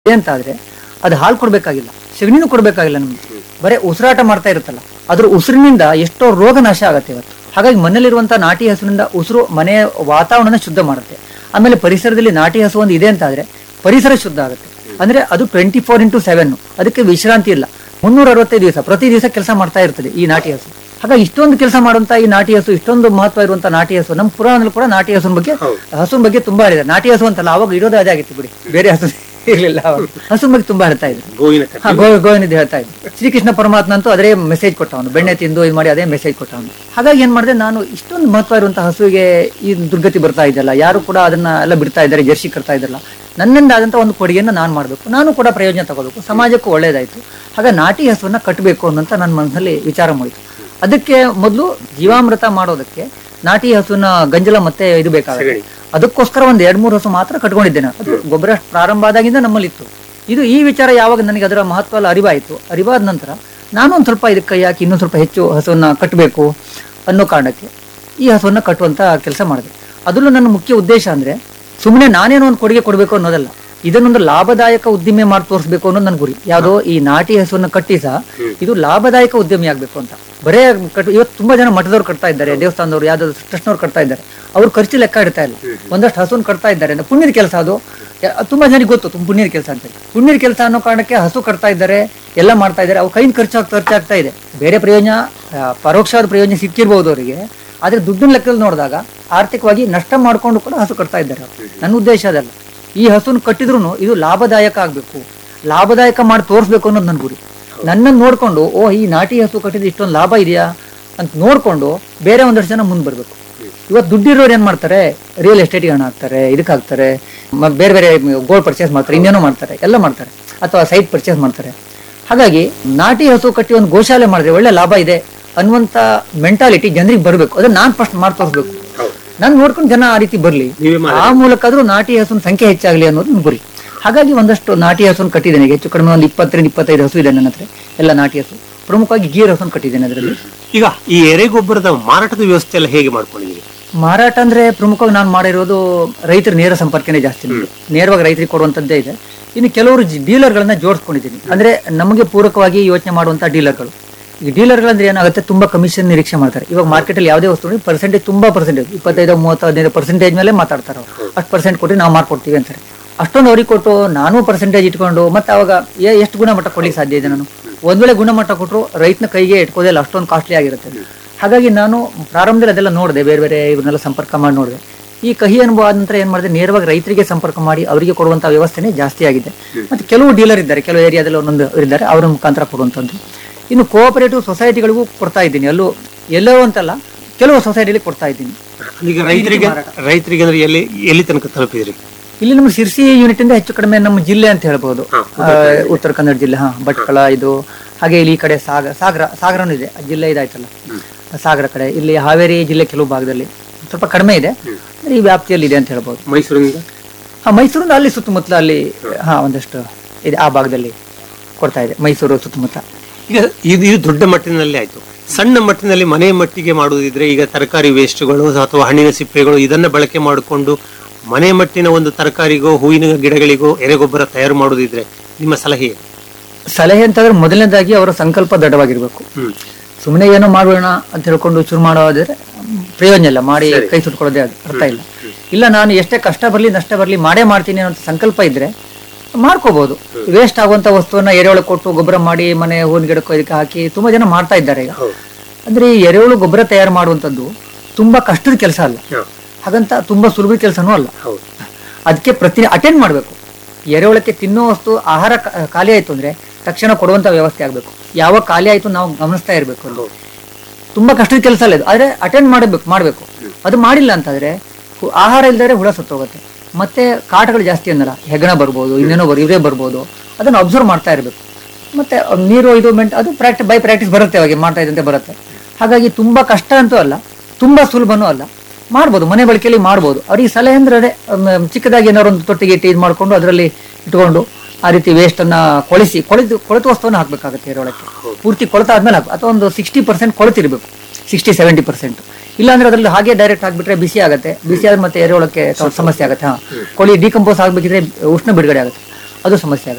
ಅಂತಾದ್ರೆ ಅದು ಹಾಲು ಕೊಡ್ಬೇಕಾಗಿಲ್ಲ ಸಗಣಿನೂ ಕೊಡ್ಬೇಕಾಗಿಲ್ಲ ನಮ್ಗೆ ಬರೀ ಉಸಿರಾಟ ಮಾಡ್ತಾ ಇರುತ್ತಲ್ಲ ಅದ್ರ ಉಸಿರಿನಿಂದ ಎಷ್ಟೋ ರೋಗ ನಾಶ ಆಗತ್ತೆ ಇವತ್ತು ಹಾಗಾಗಿ ಮನೇಲಿರುವಂತಹ ನಾಟಿ ಹಸುವಿನಿಂದ ಉಸಿರು ಮನೆಯ ವಾತಾವರಣ ಶುದ್ಧ ಮಾಡುತ್ತೆ ಆಮೇಲೆ ಪರಿಸರದಲ್ಲಿ ನಾಟಿ ಹಸು ಒಂದು ಇದೆ ಅಂತಾದ್ರೆ ಪರಿಸರ ಶುದ್ಧ ಆಗುತ್ತೆ ಅಂದ್ರೆ ಅದು ಟ್ವೆಂಟಿ ಫೋರ್ ಇಂಟು ಸೆವೆನ್ ಅದಕ್ಕೆ ವಿಶ್ರಾಂತಿ ಇಲ್ಲ ಮುನ್ನೂರ ಅರವತ್ತೈದು ದಿವಸ ಪ್ರತಿ ದಿವಸ ಕೆಲಸ ಮಾಡ್ತಾ ಇರ್ತದೆ ಈ ನಾಟಿ ಹಸು ಹಾಗಾಗಿ ಇಷ್ಟೊಂದು ಕೆಲಸ ಮಾಡುವಂತ ಈ ನಾಟಿ ಹಸು ಇಷ್ಟೊಂದು ಮಹತ್ವ ಇರುವಂತ ನಾಟಿ ಹಸು ನಮ್ಮ ಪುರಾಣದಲ್ಲಿ ಕೂಡ ನಾಟಿ ಹಸುವಿನ ಬಗ್ಗೆ ಹಸುವಿನ ಬಗ್ಗೆ ತುಂಬಾ ಹೇಳಿದೆ ನಾಟಿ ಹಸು ಅಂತಲ್ಲ ಅವಾಗ ಇರೋದೇ ಅದೇ ಆಗಿತ್ತು ಬಿಡಿ ಬೇರೆ ಹಸು ಇರ್ಲಿಲ್ಲ ಅವಾಗ. ಹಸುವಿನ ಬಗ್ಗೆ ತುಂಬಾ ಹೇಳ್ತಾ ಇದ್ರು ಗೋವಿನ ಕಥೆ ಹಾ ಗೋ ಗೋವಿನಿದ್ದು ಹೇಳ್ತಾ ಇದ್ರು ಶ್ರೀಕೃಷ್ಣ ಪರಮಾತ್ಮ ಅಂತೂ ಅದೇ ಮೆಸೇಜ್ ಕೊಟ್ಟವನು ಬೆಣ್ಣೆ ತಿಂದು ಇದು ಮಾಡಿ ಅದೇ ಮೆಸೇಜ್ ಕೊಟ್ಟವನು ಹಾಗಾಗಿ ಏನ್ ಮಾಡಿದೆ ನಾನು ಇಷ್ಟೊಂದು ಮಹತ್ವ ಇರುವಂತಹ ಹಸುವಿಗೆ ಈ ದುರ್ಗತಿ ಬರ್ತಾ ಇದೆಯಲ್ಲ ಯಾರು ಕೂಡ ಅದನ್ನ ಎಲ್ಲ ಬಿಡ್ತಾ ಇದ್ದಾರೆ ಜರ್ಸಿ ಕಟ್ತಾ ಇದ್ದಲ್ಲ ನನ್ನಿಂದ ಆದಂತ ಒಂದು ಕೊಡುಗೆಯನ್ನು ನಾನು ಮಾಡಬೇಕು ನಾನು ಕೂಡ ಪ್ರಯೋಜನ ತಗೋಬೇಕು ಸಮಾಜಕ್ಕೂ ಒಳ್ಳೇದಾಯ್ತು ಹಾಗೆ ನಾಟಿ ಹಸುವನ್ನ ಕಟ್ಟಬೇಕು ಅನ್ನೋಂತ ನನ್ನ ಮನಸ್ಸಲ್ಲಿ ವಿಚಾರ ಮೂಡಿತು ಅದಕ್ಕೆ ಮೊದಲು ಜೀವಾಮೃತ ಮಾಡೋದಕ್ಕೆ ನಾಟಿ ಹಸುವಿನ ಗಂಜಲ ಮತ್ತೆ ಇದು ಬೇಕಾಗುತ್ತೆ ಅದಕ್ಕೋಸ್ಕರ ಒಂದ್ ಎರಡ್ ಮೂರು ಹಸು ಮಾತ್ರ ಕಟ್ಕೊಂಡಿದ್ದೇನೆ ಅದು ಗೊಬ್ಬರ ಪ್ರಾರಂಭ ಆದಾಗಿಂದ ನಮ್ಮಲ್ಲಿ ಇತ್ತು ಇದು ಈ ವಿಚಾರ ಯಾವಾಗ ನನಗೆ ಅದರ ಮಹತ್ವ ಎಲ್ಲ ಅರಿವಾಯಿತು ಅರಿವಾದ ನಂತರ ನಾನು ಒಂದು ಸ್ವಲ್ಪ ಇದಕ್ಕೆ ಕೈ ಹಾಕಿ ಇನ್ನೊಂದು ಸ್ವಲ್ಪ ಹೆಚ್ಚು ಹಸುವನ್ನ ಕಟ್ಟಬೇಕು ಅನ್ನೋ ಕಾರಣಕ್ಕೆ ಈ ಹಸುವನ್ನ ಕಟ್ಟುವಂತ ಕೆಲಸ ಮಾಡಿದೆ ಅದರಲ್ಲೂ ನನ್ನ ಮುಖ್ಯ ಉದ್ದೇಶ ಅಂದ್ರೆ ಸುಮ್ಮನೆ ನಾನೇನೋ ಒಂದು ಕೊಡುಗೆ ಕೊಡಬೇಕು ಅನ್ನೋದಲ್ಲ ಇದನ್ನೊಂದು ಲಾಭದಾಯಕ ಉದ್ದಿಮೆ ಮಾಡಿ ತೋರಿಸ್ಬೇಕು ಅನ್ನೋದು ನನ್ನ ಗುರಿ ಯಾವುದೋ ಈ ನಾಟಿ ಹಸುವನ್ನ ಕಟ್ಟಿ ಸಹ ಇದು ಲಾಭದಾಯಕ ಉದ್ಯಮಿ ಆಗ್ಬೇಕು ಅಂತ ಬರೇ ಕಟ್ ಇವತ್ತು ತುಂಬಾ ಜನ ಮಠದವ್ರು ಕಟ್ತಾ ಇದ್ದಾರೆ ದೇವಸ್ಥಾನದವ್ರು ಯಾವ್ದಾದ್ರು ಟ್ರಸ್ಟ್ನವ್ರು ಕಟ್ತಾ ಇದ್ದಾರೆ ಅವ್ರು ಖರ್ಚು ಲೆಕ್ಕ ಇಡ್ತಾ ಇಲ್ಲ ಒಂದಷ್ಟು ಹಸುವನ್ನು ಕಟ್ತಾ ಇದ್ದಾರೆ ಅಂದ್ರೆ ಪುಣ್ಯದ ಕೆಲಸ ಅದು ಯ- ತುಂಬಾ ಜನಕ್ಕೆ ಗೊತ್ತು ತುಂಬ ಪುಣ್ಯದ ಕೆಲಸ ಅಂತ ಹೇಳಿ. ಪುಣ್ಯದ ಕೆಲಸ ಅನ್ನೋ ಕಾರಣಕ್ಕೆ ಹಸು ಕಟ್ತಾ ಇದ್ದಾರೆ ಎಲ್ಲ ಮಾಡ್ತಾ ಇದ್ದಾರೆ ಅವ್ರ ಕೈಯಿಂದ ಖರ್ಚು ಆಗ್ತಾ ಖರ್ಚಾಗ್ತಾ ಇದೆ ಬೇರೆ ಪ್ರಯೋಜನ ಆ, ಪರೋಕ್ಷವಾದ ಪ್ರಯೋಜನ ಸಿಕ್ಕಿರ್ಬೋದು ಅವರಿಗೆ ಆದ್ರೆ ದುಡ್ಡಿನ ಲೆಕ್ಕದಲ್ಲಿ ನೋಡಿದಾಗ ಆರ್ಥಿಕವಾಗಿ ನಷ್ಟ ಮಾಡ್ಕೊಂಡು ಕೂಡ ಹಸು ಕಟ್ತಾ ಇದ್ದಾರೆ ಅವ್ರು. ನನ್ನ ಉದ್ದೇಶ ಅದಲ್ಲ ಈ ಹಸುನ ಕಟ್ಟಿದ್ರು ಇದು ಲಾಭದಾಯಕ ಆಗ್ಬೇಕು ಲಾಭದಾಯಕ ಮಾಡಿ ತೋರಿಸ್ಬೇಕು ಅನ್ನೋದು ನನ್ನ ಗುರಿ ನನ್ನನ್ನು ನೋಡ್ಕೊಂಡು ಓ ಈ ನಾಟಿ ಹಸು ಕಟ್ಟಿದ್ರೆ ಇಷ್ಟೊಂದು ಲಾಭ ಇದೆಯಾ ಅಂತ ನೋಡ್ಕೊಂಡು ಬೇರೆ ಒಂದಷ್ಟು ಜನ ಮುಂದೆ ಬರ್ಬೇಕು ಇವತ್ತು ದುಡ್ಡಿರೋರು ಏನ್ ಮಾಡ್ತಾರೆ ರಿಯಲ್ ಎಸ್ಟೇಟ್ಗೆ ಹಣ ಹಾಕ್ತಾರೆ ಇದಕ್ಕೆ ಹಾಕ್ತಾರೆ ಮ- ಬೇರೆ ಬೇರೆ ಗೋಲ್ಡ್ ಪರ್ಚೇಸ್ ಮಾಡ್ತಾರೆ ಇನ್ನೇನೋ ಮಾಡ್ತಾರೆ ಎಲ್ಲ ಮಾಡ್ತಾರೆ ಅಥವಾ ಸೈಟ್ ಪರ್ಚೇಸ್ ಮಾಡ್ತಾರೆ ಹಾಗಾಗಿ ನಾಟಿ ಹಸು ಕಟ್ಟಿ ಒಂದು ಗೋಶಾಲೆ ಮಾಡಿದ್ರೆ ಒಳ್ಳೆ ಲಾಭ ಇದೆ ಅನ್ನುವಂತ ಮೆಂಟಾಲಿಟಿ ಜನರಿಗೆ ಬರಬೇಕು ಅದನ್ನ ನಾನ್ ಫಸ್ಟ್ ಮಾಡಿ ತೋರಿಸ್ಬೇಕು ನಾನು ನೋಡ್ಕೊಂಡು ಜನ ಆ ರೀತಿ ಬರ್ಲಿ ನೀವೇ ಮಾಡಿ ಆ ಮೂಲಕ ಆದ್ರೂ ನಾಟಿ ಹಸುವಿನ ಸಂಖ್ಯೆ ಹೆಚ್ಚಾಗಲಿ ಅನ್ನೋದು ನನ್ನ ಗುರಿ ಹಾಗಾಗಿ ಒಂದಷ್ಟು ನಾಟಿ ಹಸುವನ್ನು ಕಟ್ಟಿದ್ದೇನೆ ಈಗ ಹೆಚ್ಚು ಕಡಿಮೆ ಒಂದು ಇಪ್ಪತ್ತರಿಂದ ಇಪ್ಪತ್ತೈದು ಹಸು ಇದೆ ನನ್ನ ಹತ್ರ ಎಲ್ಲ ನಾಟಿ ಹಸು ಪ್ರಮುಖವಾಗಿ ಗೀರ್ ಹಸುವನ್ನು ಕಟ್ಟಿದ್ದೇನೆ ಅದರಲ್ಲಿ ಈಗ ಈ ಎರೆಗೊಬ್ಬರದ ಮಾರಾಟದ ವ್ಯವಸ್ಥೆ ಎಲ್ಲ ಹೇಗೆ ಮಾಡ್ಕೊಂಡಿದ್ದೀರಿ ಮಾರಾಟ ಅಂದ್ರೆ ಪ್ರಮುಖವಾಗಿ ನಾನು ಮಾಡಿರೋದು ರೈತರ ನೇರ ಸಂಪರ್ಕನೇ ಜಾಸ್ತಿ ನಮ್ದು. ನೇರವಾಗಿ ರೈತರಿಗೆ ಕೊಡುವಂತದ್ದೇ ಇದೆ ಇನ್ನು ಕೆಲವರು ಡೀಲರ್ಗಳನ್ನ ಜೋಡಿಸ್ಕೊಂಡಿದ್ದೀನಿ ಅಂದ್ರೆ ನಮಗೆ ಪೂರಕವಾಗಿ ಯೋಚನೆ ಮಾಡುವಂತ ಡೀಲರ್ಗಳು ಈ ಡೀಲರ್ಗಳಂದ್ರೆ ಏನಾಗುತ್ತೆ ತುಂಬಾ ಕಮಿಷನ್ ನಿರೀಕ್ಷೆ ಮಾಡ್ತಾರೆ ಇವಾಗ ಮಾರ್ಕೆಟ್ ಅಲ್ಲಿ ಯಾವುದೇ ವಸ್ತು ಪರ್ಸೆಂಟೇಜ್ ತುಂಬಾ ಪರ್ಸೆಂಟೇಜ್ ಇಪ್ಪತ್ತೈದು ಮೂವತ್ತು ಹದಿನೈದು ಪರ್ಸೆಂಟೇಜ್ ಮೇಲೆ ಮಾತಾಡ್ತಾರೆ ಅವರು ಅಷ್ಟು ಪರ್ಸೆಂಟ್ ಕೊಟ್ಟು ನಾವು ಮಾಡ್ಕೊಡ್ತೀವಿ ಅಂತಾರೆ ಅಷ್ಟೊಂದು ಅವ್ರಿಗೆ ಕೊಟ್ಟು ನಾನು ಪರ್ಸೆಂಟೇಜ್ ಇಟ್ಕೊಂಡು ಮತ್ತೆ ಅವಾಗ ಎ- ಎಷ್ಟು ಗುಣಮಟ್ಟ ಕೊಡ್ಲಿಕ್ಕೆ ಸಾಧ್ಯ ಇದೆ ನಾನು ಒಂದ್ ವೇಳೆ ಗುಣಮಟ್ಟ ಕೊಟ್ಟರು ರೈತನ ಕೈಗೆ ಇಟ್ಕೋದಿಲ್ಲ ಅಷ್ಟೊಂದು ಕಾಸ್ಟ್ಲಿ ಆಗಿರುತ್ತೆ ಹಾಗಾಗಿ ನಾನು ಪ್ರಾರಂಭದಲ್ಲಿ ಅದೆಲ್ಲ ನೋಡಿದೆ ಬೇರೆ ಬೇರೆ ಇವ್ರನ್ನೆಲ್ಲ ಸಂಪರ್ಕ ಮಾಡಿ ನೋಡಿದೆ ಈ ಕಹಿ ಅನುಭವ ಆದ ನಂತರ ಏನ್ ಮಾಡಿದೆ ನೇರವಾಗಿ ರೈತರಿಗೆ ಸಂಪರ್ಕ ಮಾಡಿ ಅವರಿಗೆ ಕೊಡುವಂತ ವ್ಯವಸ್ಥೆನೇ ಜಾಸ್ತಿ ಆಗಿದೆ ಮತ್ತೆ ಕೆಲವು ಡೀಲರ್ ಇದ್ದಾರೆ ಕೆಲವು ಏರಿಯಾದಲ್ಲಿ ಒಂದೊಂದು ಇದ್ದಾರೆ ಅವರ ಮುಖಾಂತರ ಕೊಡುವಂಥದ್ದು ಇನ್ನು ಕೋಆಪರೇಟಿವ್ ಸೊಸೈಟಿಗಳಿಗೂ ಕೊಡ್ತಾ ಇದ್ದೀನಿ ಅಲ್ಲೂ ಎಲ್ಲೋ ಅಂತಲ್ಲ ಕೆಲವು ಸೊಸೈಟಿಲಿ ಕೊಡ್ತಾ ಇದ್ದೀನಿ ಈಗ ರೈತರಿಗೆ ರೈತರಿಗೆ ಅಂದ್ರೆ ಎಲ್ಲಿ ಎಲ್ಲಿ ತನಕ ತಲುಪಿದ್ರಿ ಇಲ್ಲಿ ನಮ್ಮ ಸಿರ್ಸಿ ಯೂನಿಟ್ ಇಂದ ಹೆಚ್ಚು ಕಡಿಮೆ ನಮ್ಮ ಜಿಲ್ಲೆ ಅಂತ ಹೇಳ್ಬೋದು ಆ, ಉತ್ತರ ಕನ್ನಡ ಜಿಲ್ಲೆ ಹಾ ಭಟ್ಕಳ ಇದು ಹಾಗೆ ಇಲ್ಲಿ ಈ ಕಡೆ ಸಾಗರ ಸಾಗರ ಸಾಗರನೂ ಇದೆ ಆ ಜಿಲ್ಲೆ ಇದಾಯ್ತಲ್ಲ ಸಾಗರ ಕಡೆ ಇಲ್ಲಿ ಹಾವೇರಿ ಜಿಲ್ಲೆ ಕೆಲವು ಭಾಗದಲ್ಲಿ ಸ್ವಲ್ಪ ಕಡಿಮೆ ಇದೆ ಅಂದ್ರೆ ಈ ವ್ಯಾಪ್ತಿಯಲ್ಲಿ ಇದೆ ಅಂತ ಹೇಳ್ಬೋದು ಮೈಸೂರಿನಿಂದ ಹಾ ಮೈಸೂರಿಂದ ಅಲ್ಲಿ ಸುತ್ತಮುತ್ತಲ ಅಲ್ಲಿ ಹಾ ಒಂದಷ್ಟು ಇದೆ ಆ ಭಾಗದಲ್ಲಿ ಕೊಡ್ತಾ ಇದೆ ಮೈಸೂರು ಸುತ್ತಮುತ್ತ ಈಗ ಇದು ಇದು ದೊಡ್ಡ ಮಟ್ಟಿನಲ್ಲಿ ಆಯ್ತು ಸಣ್ಣ ಮಟ್ಟಿನಲ್ಲಿ ಮನೆ ಮಟ್ಟಿಗೆ ಮಾಡುವುದಿದ್ರೆ ಈಗ ತರಕಾರಿ ವೇಸ್ಟ್ಗಳು ಅಥವಾ ಹಣ್ಣಿನ ಸಿಪ್ಪೆಗಳು ಇದನ್ನ ಬಳಕೆ ಮಾಡಿಕೊಂಡು ಮನೆ ಮಟ್ಟಿನ ಒಂದು ತರಕಾರಿಗೋ ಹೂವಿನ ಗಿಡಗಳಿಗೋ ಎರೆಗೊಬ್ಬರ ತಯಾರು ಮಾಡುವುದಿದ್ರೆ ನಿಮ್ಮ ಸಲಹೆ ಏನು? ಸಲಹೆ ಅಂತಂದ್ರೆ ಮೊದಲನೇದಾಗಿ ಅವರ ಸಂಕಲ್ಪ ದೃಢವಾಗಿರ್ಬೇಕು ಹ್ಮ್ ಸುಮ್ಮನೆ ಏನೋ ಮಾಡೋಣ ಅಂತ ಹೇಳ್ಕೊಂಡು ಶುರು ಮಾಡೋದಿದ್ರೆ ಪ್ರಯೋಜನ ಇಲ್ಲ ಮಾಡಿ ಕೈ ಸುಟ್ಕೊಳ್ಳೋದೇ ಅದು ಅರ್ಥ ಇಲ್ಲ ಇಲ್ಲ ನಾನು ಎಷ್ಟೇ ಕಷ್ಟ ಬರ್ಲಿ ನಷ್ಟ ಬರ್ಲಿ ಮಾಡೇ ಮಾಡ್ತೀನಿ ಅನ್ನೋ ಸಂಕಲ್ಪ ಇದ್ರೆ ಮಾಡ್ಕೋಬಹುದು ವೇಸ್ಟ್ ಆಗುವಂತ ವಸ್ತುವನ್ನ ಎರೆಹುಳು ಕೊಟ್ಟು ಗೊಬ್ಬರ ಮಾಡಿ ಮನೆ ಹೂವಿನ ಗಿಡಕ್ಕೂ ಇದಕ್ಕೆ ಹಾಕಿ ತುಂಬಾ ಜನ ಮಾಡ್ತಾ ಇದ್ದಾರೆ ಈಗ ಅಂದ್ರೆ ಈ ಎರೆಹುಳು ಗೊಬ್ಬರ ತಯಾರು ಮಾಡುವಂತದ್ದು ತುಂಬಾ ಕಷ್ಟದ ಕೆಲಸ ಅಲ್ಲ ಹ. ಹಾಗಂತ ತುಂಬಾ ಸುಲಭದ ಕೆಲಸನೂ ಅಲ್ಲ ಹೌದು ಅದಕ್ಕೆ ಪ್ರತಿ ಅಟೆಂಡ್ ಮಾಡಬೇಕು ಎರೆಹುಳಕ್ಕೆ ತಿನ್ನೋ ವಸ್ತು ಆಹಾರ ಕ- ಖಾಲಿ ಆಯ್ತು ಅಂದ್ರೆ ತಕ್ಷಣ ಕೊಡುವಂತ ವ್ಯವಸ್ಥೆ ಆಗ್ಬೇಕು ಯಾವಾಗ ಖಾಲಿ ಆಯ್ತು ನಾವು ಗಮನಿಸ್ತಾ ಇರಬೇಕು ಅಲ್ಲಿ ತುಂಬಾ ಕಷ್ಟದ ಕೆಲಸ ಅಲ್ಲ ಇದು ಆದ್ರೆ ಅಟೆಂಡ್ ಮಾಡಬೇಕು ಮಾಡಬೇಕು ಅದು ಮಾಡಿಲ್ಲ ಅಂತಂದ್ರೆ ಹು- ಆಹಾರ ಇಲ್ದರೆ ಹುಳ ಸತ್ತೋಗುತ್ತೆ ಮತ್ತೆ ಕಾಟಗಳು ಜಾಸ್ತಿ ಅನ್ನಲ್ಲ ಹೆಗಣ ಬರ್ಬೋದು ಇನ್ನೇನೋ ಬರ್ ಇವರೇ ಬರ್ಬೋದು ಅದನ್ನ ಅಬ್ಸರ್ವ್ ಮಾಡ್ತಾ ಇರಬೇಕು ಮತ್ತೆ ಅದ್ ನೀರು ಇದು ಮೆಂಟ್ ಅದು ಪ್ರಾಕ್ಟಿ ಬೈ ಪ್ರಾಕ್ಟೀಸ್ ಬರುತ್ತೆ ಅವಾಗ ಮಾಡ್ತಾ ಇದ್ದಂತೆ ಬರುತ್ತೆ ಹಾಗಾಗಿ ತುಂಬಾ ಕಷ್ಟ ಅಂತೂ ಅಲ್ಲ ತುಂಬಾ ಸುಲಭನೂ ಅಲ್ಲ ಮಾಡ್ಬೋದು ಮನೆ ಬಳಕೆಯಲ್ಲಿ ಮಾಡ್ಬೋದು ಅವ್ರಿಗೆ ಸಲಹೆ ಅಂದ್ರೆ ಅದೇ ಮ್, ಚಿಕ್ಕದಾಗಿ ಏನಾದ್ರು ಒಂದು ತೊಟ್ಟಿಗೆ ಇಟ್ಟು ಇದು ಮಾಡ್ಕೊಂಡು ಅದರಲ್ಲಿ ಇಟ್ಕೊಂಡು ಆ ರೀತಿ ವೇಸ್ಟ್ ಅನ್ನ ಕೊಳಿಸಿ ಕೊಳೆತು ಕೊಳೆತು ವಸ್ತುವನ್ನು ಹಾಕ್ಬೇಕಾಗುತ್ತೆ ಎರೆಹುಳಕ್ಕೆ ಪೂರ್ತಿ ಕೊಳೆತ ಆದ್ಮೇಲೆ ಹಾಕ್ಬೇಕು ಅಥವಾ ಒಂದು ಸಿಕ್ಸ್ಟಿ ಪರ್ಸೆಂಟ್ ಕೊಳೆತಿರ್ಬೇಕು ಸಿಕ್ಸ್ಟಿ ಸೆವೆಂಟಿ ಪರ್ಸೆಂಟ್ ಇಲ್ಲಾಂದ್ರೆ ಅದ್ರಲ್ಲಿ ಹಾಗೆ ಡೈರೆಕ್ಟ್ ಹಾಕ್ಬಿಟ್ರೆ ಬಿಸಿ ಆಗುತ್ತೆ ಬಿಸಿ ಆದ್ರೆ ಮತ್ತೆ ಎರೆಹುಳಕ್ಕೆ ಸ್ವಲ್ಪ ಸಮಸ್ಯೆ ಆಗುತ್ತೆ ಹಾ ಕೋಳಿ ಡಿಕಂಪೋಸ್ ಆಗ್ಬೇಕಿದ್ರೆ ಉಷ್ಣ ಬಿಡುಗಡೆ ಆಗುತ್ತೆ ಅದು ಸಮಸ್ಯೆ ಆಗುತ್ತೆ